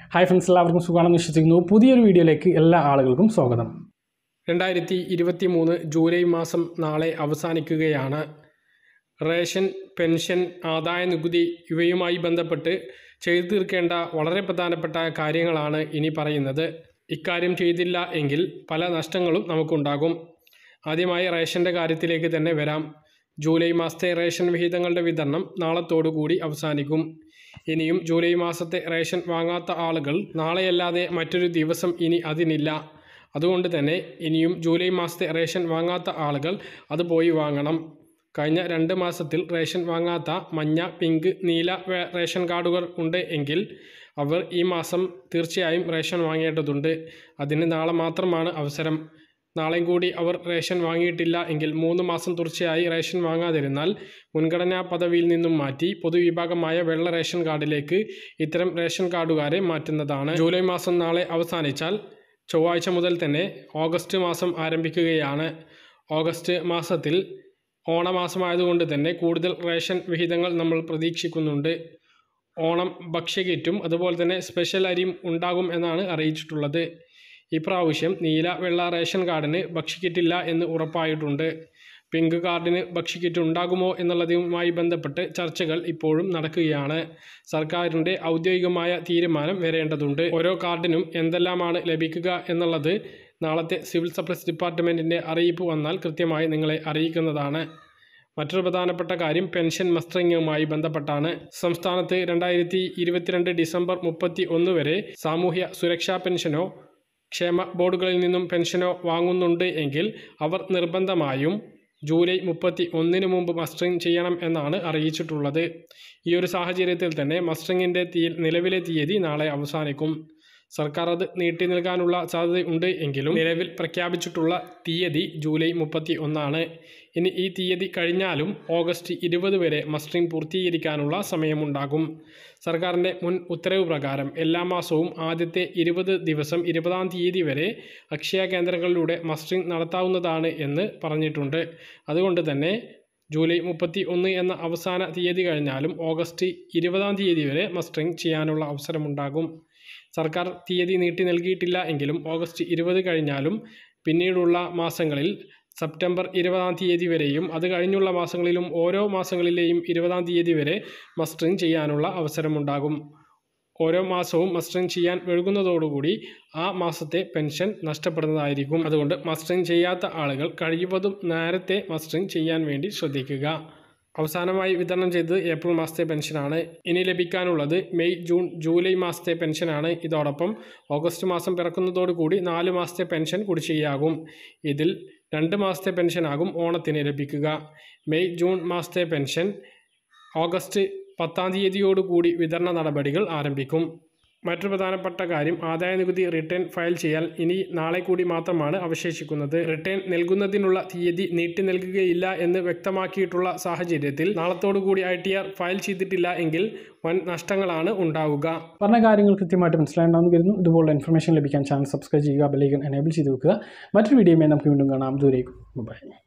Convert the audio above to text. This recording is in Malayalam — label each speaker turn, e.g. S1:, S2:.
S1: ഹായ് ഫ്രണ്ട്സ് എല്ലാവർക്കും സുഖമാണെന്ന് വിശ്വസിക്കുന്നു പുതിയൊരു വീഡിയോയിലേക്ക് എല്ലാ ആളുകൾക്കും സ്വാഗതം രണ്ടായിരത്തി ഇരുപത്തി മൂന്ന് ജൂലൈ മാസം നാളെ അവസാനിക്കുകയാണ് റേഷൻ പെൻഷൻ ആദായ നികുതി ഇവയുമായി ബന്ധപ്പെട്ട് ചെയ്തു തീർക്കേണ്ട വളരെ പ്രധാനപ്പെട്ട കാര്യങ്ങളാണ് ഇനി പറയുന്നത് ഇക്കാര്യം ചെയ്തില്ല എങ്കിൽ പല നഷ്ടങ്ങളും നമുക്കുണ്ടാകും ആദ്യമായി റേഷൻ്റെ കാര്യത്തിലേക്ക് തന്നെ വരാം ജൂലൈ മാസത്തെ റേഷൻ വിഹിതങ്ങളുടെ വിതരണം നാളത്തോടുകൂടി അവസാനിക്കും ഇനിയും ജൂലൈ മാസത്തെ റേഷൻ വാങ്ങാത്ത ആളുകൾ നാളെയല്ലാതെ മറ്റൊരു ദിവസം ഇനി അതിനില്ല അതുകൊണ്ട് തന്നെ ഇനിയും ജൂലൈ മാസത്തെ റേഷൻ വാങ്ങാത്ത ആളുകൾ അത് പോയി വാങ്ങണം കഴിഞ്ഞ രണ്ട് മാസത്തിൽ റേഷൻ വാങ്ങാത്ത മഞ്ഞ പിങ്ക് നീല വേ- റേഷൻ കാർഡുകൾ ഉണ്ട് എങ്കിൽ അവർ ഈ മാസം തീർച്ചയായും റേഷൻ വാങ്ങേണ്ടതുണ്ട് അതിന് നാളെ മാത്രമാണ് അവസരം നാളെയും കൂടി അവർ റേഷൻ വാങ്ങിയിട്ടില്ല എങ്കിൽ മൂന്ന് മാസം തുടർച്ചയായി റേഷൻ വാങ്ങാതിരുന്നാൽ മുൻഗണനാ പദവിയിൽ നിന്നും മാറ്റി പൊതുവിഭാഗമായ വെള്ള റേഷൻ കാർഡിലേക്ക് ഇത്തരം റേഷൻ കാർഡുകാരെ മാറ്റുന്നതാണ് ജൂലൈ മാസം നാളെ അവസാനിച്ചാൽ ചൊവ്വാഴ്ച മുതൽ തന്നെ ഓഗസ്റ്റ് മാസം ആരംഭിക്കുകയാണ് ഓഗസ്റ്റ് മാസത്തിൽ ഓണമാസമായതുകൊണ്ട് തന്നെ കൂടുതൽ റേഷൻ വിഹിതങ്ങൾ നമ്മൾ പ്രതീക്ഷിക്കുന്നുണ്ട് ഓണം ഭക്ഷ്യകിറ്റും അതുപോലെ തന്നെ സ്പെഷ്യൽ അരിയും ഉണ്ടാകും എന്നാണ് അറിയിച്ചിട്ടുള്ളത് ഇപ്രാവശ്യം നീല വെള്ള റേഷൻ കാർഡിന് ഭക്ഷ്യക്കിറ്റില്ല എന്ന് ഉറപ്പായിട്ടുണ്ട് പിങ്ക് കാർഡിന് ഭക്ഷ്യക്കിറ്റ് ഉണ്ടാകുമോ എന്നുള്ളതുമായി ബന്ധപ്പെട്ട് ചർച്ചകൾ ഇപ്പോഴും നടക്കുകയാണ് സർക്കാരിൻ്റെ ഔദ്യോഗികമായ തീരുമാനം വരേണ്ടതുണ്ട് ഓരോ കാർഡിനും എന്തെല്ലാമാണ് ലഭിക്കുക എന്നുള്ളത് നാളത്തെ സിവിൽ സപ്ലൈസ് ഡിപ്പാർട്ട്മെൻറ്റിൻ്റെ അറിയിപ്പ് വന്നാൽ കൃത്യമായി നിങ്ങളെ അറിയിക്കുന്നതാണ് മറ്റൊരു പ്രധാനപ്പെട്ട കാര്യം പെൻഷൻ മസ്റ്ററിങ്ങുമായി ബന്ധപ്പെട്ടാണ് സംസ്ഥാനത്ത് രണ്ടായിരത്തി ഇരുപത്തിരണ്ട് ഡിസംബർ മുപ്പത്തി ഒന്ന് വരെ സാമൂഹ്യ സുരക്ഷാ പെൻഷനോ ക്ഷേമ ബോർഡുകളിൽ നിന്നും പെൻഷനോ വാങ്ങുന്നുണ്ട് എങ്കിൽ അവർ നിർബന്ധമായും ജൂലൈ മുപ്പത്തി ഒന്നിന് മുമ്പ് മസ്റ്ററിംഗ് ചെയ്യണം എന്നാണ് അറിയിച്ചിട്ടുള്ളത് ഈ ഒരു സാഹചര്യത്തിൽ തന്നെ മസ്റ്ററിങ്ങിൻ്റെ തീ നിലവിലെ തീയതി നാളെ അവസാനിക്കും സർക്കാർ അത് നീട്ടി നൽകാനുള്ള സാധ്യതയുണ്ട് എങ്കിലും നിലവിൽ പ്രഖ്യാപിച്ചിട്ടുള്ള തീയതി ജൂലൈ മുപ്പത്തി ഒന്നാണ് ഇനി ഈ തീയതി കഴിഞ്ഞാലും ഓഗസ്റ്റ് ഇരുപത് വരെ മസ്റ്ററിംഗ് പൂർത്തീകരിക്കാനുള്ള സമയമുണ്ടാകും സർക്കാരിൻ്റെ മുൻ ഉത്തരവ് പ്രകാരം എല്ലാ മാസവും ആദ്യത്തെ ഇരുപത് ദിവസം ഇരുപതാം തീയതി വരെ അക്ഷയ കേന്ദ്രങ്ങളിലൂടെ മസ്റ്ററിംഗ് നടത്താവുന്നതാണ് എന്ന് പറഞ്ഞിട്ടുണ്ട് അതുകൊണ്ട് തന്നെ ജൂലൈ മുപ്പത്തി ഒന്ന് എന്ന അവസാന തീയതി കഴിഞ്ഞാലും ഓഗസ്റ്റ് ഇരുപതാം തീയതി വരെ മസ്റ്ററിംഗ് ചെയ്യാനുള്ള അവസരമുണ്ടാകും സർക്കാർ തീയതി നീട്ടി നൽകിയിട്ടില്ല എങ്കിലും ഓഗസ്റ്റ് ഇരുപത് കഴിഞ്ഞാലും പിന്നീടുള്ള മാസങ്ങളിൽ സെപ്റ്റംബർ ഇരുപതാം തീയതി വരെയും അത് കഴിഞ്ഞുള്ള മാസങ്ങളിലും ഓരോ മാസങ്ങളിലെയും ഇരുപതാം തീയതി വരെ മസ്റ്ററിംഗ് ചെയ്യാനുള്ള അവസരമുണ്ടാകും ഓരോ മാസവും മസ്റ്ററിംഗ് ചെയ്യാൻ വഴുകുന്നതോടുകൂടി ആ മാസത്തെ പെൻഷൻ നഷ്ടപ്പെടുന്നതായിരിക്കും അതുകൊണ്ട് മസ്റ്ററിംഗ് ചെയ്യാത്ത ആളുകൾ കഴിയുന്നതും നേരത്തെ മസ്റ്ററിംഗ് ചെയ്യാൻ വേണ്ടി ശ്രദ്ധിക്കുക അവസാനമായി വിതരണം ചെയ്തത് ഏപ്രിൽ മാസത്തെ പെൻഷനാണ് ഇനി ലഭിക്കാനുള്ളത് മെയ് ജൂൺ ജൂലൈ മാസത്തെ പെൻഷനാണ് ഇതോടൊപ്പം ഓഗസ്റ്റ് മാസം പിറക്കുന്നതോടുകൂടി നാല് മാസത്തെ പെൻഷൻ കുടിശ്ശികയാകും ഇതിൽ രണ്ട് മാസത്തെ പെൻഷനാകും ഓണത്തിന് ലഭിക്കുക മെയ് ജൂൺ മാസത്തെ പെൻഷൻ ഓഗസ്റ്റ് പത്താം തീയതിയോടുകൂടി വിതരണ നടപടികൾ ആരംഭിക്കും മറ്റൊരു പ്രധാനപ്പെട്ട കാര്യം ആദായ നികുതി റിട്ടേൺ ഫയൽ ചെയ്യാൻ ഇനി നാളെ കൂടി മാത്രമാണ് അവശേഷിക്കുന്നത് റിട്ടേൺ നൽകുന്നതിനുള്ള തീയതി നീട്ടി നൽകുകയില്ല എന്ന് വ്യക്തമാക്കിയിട്ടുള്ള സാഹചര്യത്തിൽ നാളത്തോടുകൂടി ഐ ടി ആർ ഫയൽ ചെയ്തിട്ടില്ല എങ്കിൽ വൻ നഷ്ടങ്ങളാണ് ഉണ്ടാവുക പറഞ്ഞ കാര്യങ്ങൾ കൃത്യമായിട്ട് മനസ്സിലായിട്ടുണ്ടാകുന്നു കരുതുന്നു ഇതുപോലുള്ള ഇൻഫർമേഷൻ ലഭിക്കാൻ ചാനൽ സബ്സ്ക്രൈബ് ചെയ്യുക ബെലൈക്കൺ എനേബിൾ ചെയ്ത് വെക്കുക മറ്റൊരു വീഡിയോയുമായി നമുക്ക് വീണ്ടും കാണാം ദൂരേക്കും ബൈ